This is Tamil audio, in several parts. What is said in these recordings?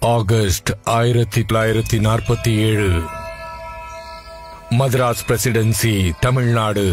ஆகஸ்ட் ஆயிரத்தி தொள்ளாயிரத்தி நாற்பத்தி ஏழு மദ്രാஸ் பிரசிடென்சி தமிழ்நாடு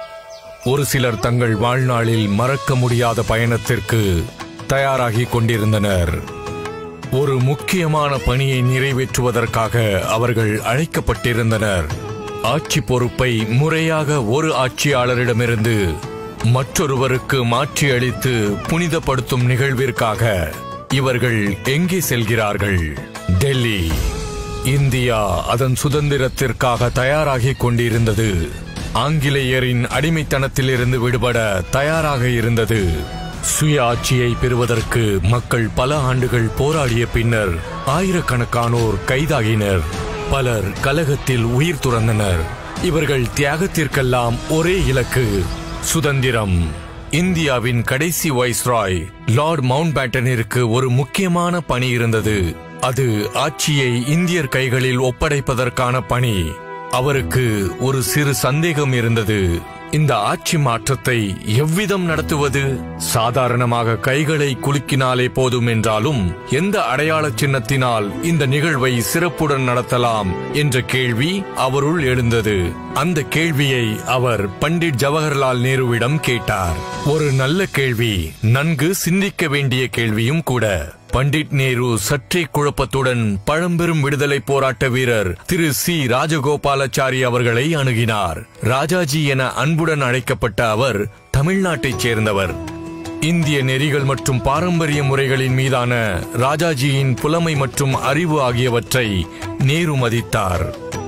ஒரு சிலர் தங்கள் வாழ்நாளில் மறக்க முடியாத பயணத்திற்கு தயாராகிக் கொண்டிருந்தனர் ஒரு முக்கியமான பணியை நிறைவேற்றுவதற்காக அவர்கள் அழைக்கப்பட்டிருந்தனர் ஆட்சி பொறுப்பை முறையாக ஒரு ஆட்சியாளரிடமிருந்து மற்றொருவருக்கு மாற்றி அளித்து புனிதப்படுத்தும் நிகழ்விற்காக இவர்கள் எங்கே செல்கிறார்கள் டெல்லி இந்தியா அதன் சுதந்திரத்திற்காக தயாராகிக் கொண்டிருந்தது ஆங்கிலேயரின் அடிமைத்தனத்திலிருந்து விடுபட தயாராக இருந்தது சுயாட்சியை பெறுவதற்கு மக்கள் பல ஆண்டுகள் போராடிய பின்னர் ஆயிரக்கணக்கானோர் கைதாகினர் பலர் கலகத்தில் உயிர் துறந்தனர் இவர்கள் தியாகத்திற்கெல்லாம் ஒரே இலக்கு சுதந்திரம் இந்தியாவின் கடைசி வைஸ்ராய் லார்ட் மவுண்ட் பேட்டனிற்கு ஒரு முக்கியமான பணி இருந்தது அது ஆட்சியை இந்தியர் கைகளில் ஒப்படைப்பதற்கான பணி அவருக்கு ஒரு சிறு சந்தேகம் இருந்தது இந்த ஆட்சி மாற்றத்தை எவ்விதம் நடத்துவது சாதாரணமாக கைகளை குலுக்கினாலே போதும் என்றாலும் எந்த அடையாள சின்னத்தினால் இந்த நிகழ்வை சிறப்புடன் நடத்தலாம் என்ற கேள்வி அவருள் எழுந்தது அந்த கேள்வியை அவர் பண்டிட் ஜவஹர்லால் நேருவிடம் கேட்டார் ஒரு நல்ல கேள்வி நன்கு சிந்திக்க வேண்டிய கேள்வியும் கூட பண்டிட் நேரு சற்றே குழப்பத்துடன் பழம்பெரும் விடுதலை போராட்ட வீரர் திரு சி ராஜகோபாலாச்சாரி அவர்களை அணுகினார் ராஜாஜி என அன்புடன் அழைக்கப்பட்ட அவர் தமிழ்நாட்டைச் சேர்ந்தவர் இந்திய நெறிகள் மற்றும் பாரம்பரிய முறைகளின் மீதான ராஜாஜியின் புலமை மற்றும் அறிவு ஆகியவற்றை நேரு மதித்தார்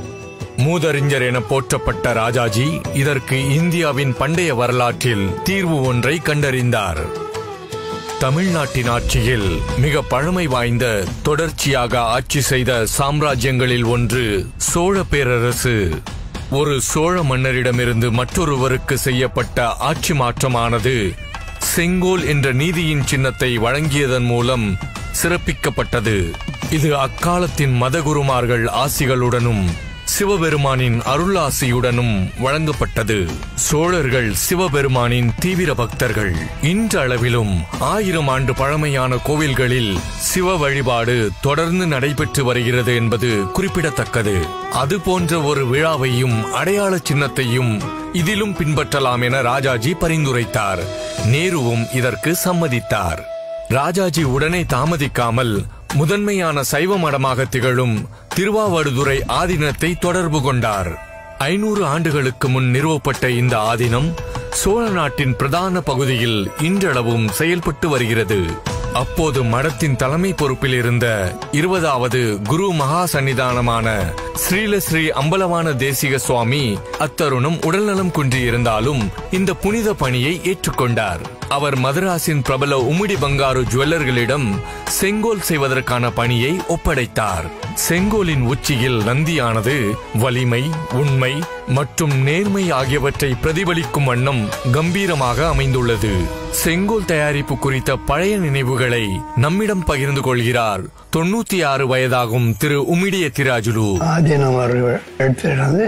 மூதறிஞர் என போற்றப்பட்ட ராஜாஜி இதற்கு இந்தியாவின் பண்டைய வரலாற்றில் தீர்வு ஒன்றை கண்டறிந்தார் தமிழ்நாட்டின் ஆட்சியில் மிக பழமை வாய்ந்த தொடர்ச்சியாக ஆட்சி செய்த சாம்ராஜ்யங்களில் ஒன்று சோழ பேரரசு ஒரு சோழ மன்னரிடமிருந்து மற்றொருவருக்கு செய்யப்பட்ட ஆட்சி மாற்றமானது செங்கோல் என்ற நீதியின் சின்னத்தை வழங்கியதன் மூலம் சிறப்பிக்கப்பட்டது இது அக்காலத்தின் மதகுருமார்கள் ஆசிகளுடனும் சிவபெருமானின் அருளாசியுடனும் வழங்கப்பட்டது சோழர்கள் சிவபெருமானின் தீவிர பக்தர்கள் இன்றளவிலும் ஆயிரம் ஆண்டு பழமையான கோவில்களில் சிவ வழிபாடு தொடர்ந்து நடைபெற்று வருகிறது என்பது குறிப்பிடத்தக்கது அது போன்ற ஒரு விழாவையும் அடையாள சின்னத்தையும் இதிலும் பின்பற்றலாம் என ராஜாஜி பரிந்துரைத்தார் நேருவும் இதற்கு சம்மதித்தார் ராஜாஜி உடனே தாமதிக்காமல் முதன்மையான சைவ மடமாக திகழும் திருவாவடுதுறை ஆதீனத்தை தொடர்பு கொண்டார் ஐநூறு ஆண்டுகளுக்கு முன் நிறுவப்பட்ட இந்த ஆதீனம் சோழ நாட்டின் பிரதான பகுதியில் இன்றளவும் செயல்பட்டு வருகிறது அப்போது மடத்தின் தலைமை பொறுப்பில் இருந்த இருபதாவது குரு மகா சன்னிதானமான ஸ்ரீல ஸ்ரீ அம்பலவான தேசிக சுவாமி அத்தருணம் உடல்நலம் குன்றியிருந்தாலும் இந்த புனித பணியை ஏற்றுக்கொண்டார் அவர் மதராஸின் பிரபல உமிடி பங்காரு ஜுவல்லர்களிடம் செங்கோல் செய்வதற்கான பணியை ஒப்படைத்தார் செங்கோலின் உச்சியில் நந்தியானது வலிமை உண்மை மற்றும் நேர்மை ஆகியவற்றை பிரதிபலிக்கும் வண்ணம் கம்பீரமாக அமைந்துள்ளது செங்கோல் தயாரிப்பு குறித்த பழைய நினைவுகளை நம்மிடம் பகிர்ந்து கொள்கிறார் தொண்ணூத்தி ஆறு வயதாகும் திரு உமிடிய திராஜுலு ஆதீனம் அவர்கள் எடுத்துட்டு வந்து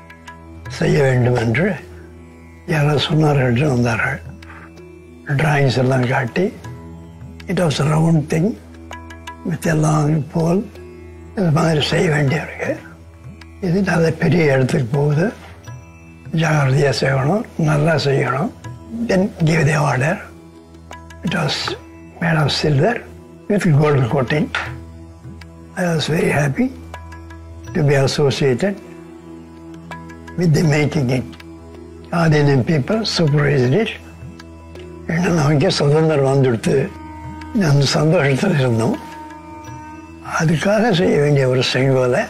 செய்ய வேண்டும் என்று யாரோ சொன்னார்கள் என்று வந்தார்கள் டிராயிங்ஸ் எல்லாம் காட்டி it was round thing with எல்லாம் போல் இது மாதிரி செய்ய வேண்டியிருக்கு இது நல்ல பெரிய இடத்துக்கு போகுது ஜாகிரதையாக செய்யணும் நல்லா செய்யணும் then give the order it was made of silver with golden coating I was very happy to be associated with the making it. Adinam people supervised it. ஏன்னா நமக்கே சுதந்திரம் வந்துடுத்து அந்த சந்தோஷத்தில் இருந்தோம் அதுக்காக செய்ய வேண்டிய ஒரு செங்கோலை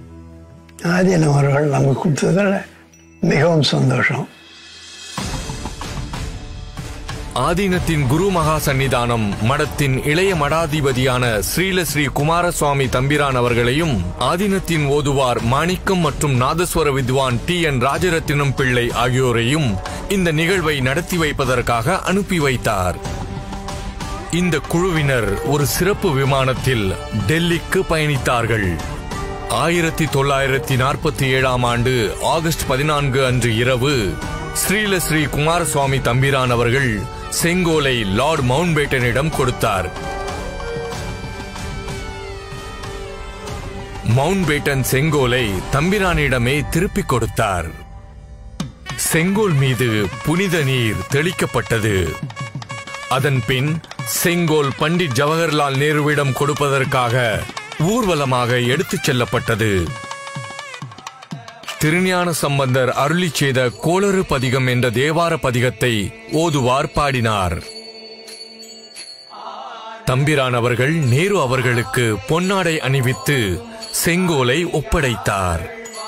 ஆதீனம் அவர்கள் நமக்கு கொடுத்ததில் மிகவும் சந்தோஷம் ஆதீனத்தின் குரு மகா சன்னிதானம் மடத்தின் இளைய மடாதிபதியான ஸ்ரீல ஸ்ரீ குமாரசுவாமி தம்பிரான் அவர்களையும் ஆதீனத்தின் ஓதுவார் மாணிக்கம் மற்றும் நாதஸ்வர வித்வான் டி என் ராஜரத்தினம் பிள்ளை ஆகியோரையும் இந்த நிகழ்வை நடத்தி வைப்பதற்காக அனுப்பி வைத்தார் இந்த குழுவினர் ஒரு சிறப்பு விமானத்தில் டெல்லிக்கு பயணித்தார்கள் ஆயிரத்தி தொள்ளாயிரத்தி நாற்பத்தி ஏழாம் ஆண்டு ஆகஸ்ட் பதினான்கு அன்று இரவு ஸ்ரீல ஸ்ரீ குமாரசுவாமி தம்பிரான் அவர்கள் செங்கோலை லார்ட் மவுண்ட் பேட்டனிடம் கொடுத்தார் மவுண்ட் பேட்டன் செங்கோலை தம்பிரானிடமே திருப்பிக் கொடுத்தார் செங்கோல் மீது புனித நீர் தெளிக்கப்பட்டது அதன் பின் செங்கோல் பண்டிட் ஜவஹர்லால் நேருவிடம் கொடுப்பதற்காக ஊர்வலமாக எடுத்துச் செல்லப்பட்டது திருஞான சம்பந்தர் அருளி செய்த கோளறு பதிகம் என்ற தேவார பதிகத்தை ஓதுவார் பாடினார் தம்பிரான் அவர்கள் நேரு அவர்களுக்கு பொன்னாடை அணிவித்து செங்கோலை ஒப்படைத்தார்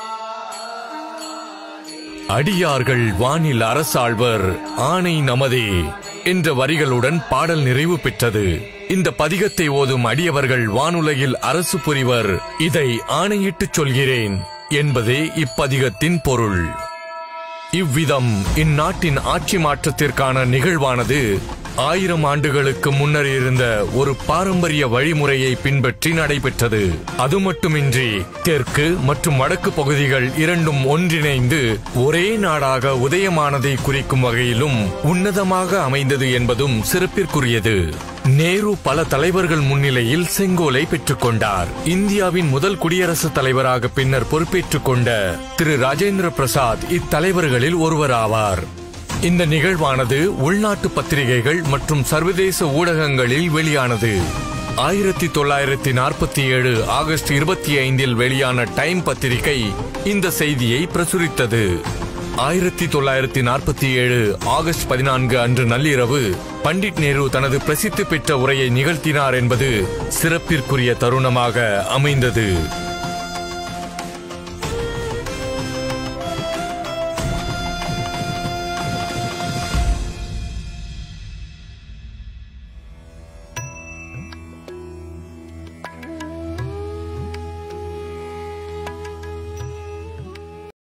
அடியார்கள் வானில் அரசாழ்வர் ஆணை நமதே என்ற வரிகளுடன் பாடல் நிறைவு பெற்றது இந்த பதிகத்தை ஓதும் அடியவர்கள் வானுலகில் அரசு புரிவர் இதை ஆணையிட்டுச் சொல்கிறேன் என்பதே இப்பதிகத்தின் பொருள் இவ்விதம் இந்நாட்டின் ஆட்சி மாற்றத்திற்கான நிகழ்வானது ஆயிரம் ஆண்டுகளுக்கு முன்னர் இருந்த ஒரு பாரம்பரிய வழிமுறையை பின்பற்றி நடைபெற்றது அது மட்டுமின்றி தெற்கு மற்றும் வடக்கு பகுதிகள் இரண்டும் ஒன்றிணைந்து ஒரே நாடாக உதயமானதை குறிக்கும் வகையிலும் உன்னதமாக அமைந்தது என்பதும் சிறப்பிற்குரியது நேரு பல தலைவர்கள் முன்னிலையில் செங்கோலை பெற்றுக்கொண்டார் இந்தியாவின் முதல் குடியரசுத் தலைவராக பின்னர் பொறுப்பேற்றுக் கொண்ட திரு ராஜேந்திர பிரசாத் இத்தலைவர்களில் ஒருவராவார் இந்த நிகழ்வானது உள்நாட்டு பத்திரிகைகள் மற்றும் சர்வதேச ஊடகங்களில் வெளியானது ஆயிரத்தி தொள்ளாயிரத்தி நாற்பத்தி ஏழு ஆகஸ்ட் இருபத்தி ஐந்தில் வெளியான டைம் பத்திரிகை இந்த செய்தியை பிரசுரித்தது ஆயிரத்தி தொள்ளாயிரத்தி நாற்பத்தி ஏழு ஆகஸ்ட் பதினான்கு அன்று நள்ளிரவு பண்டிட் நேரு தனது பிரசித்தி பெற்ற உரையை நிகழ்த்தினார் என்பது சிறப்பிற்குரிய தருணமாக அமைந்தது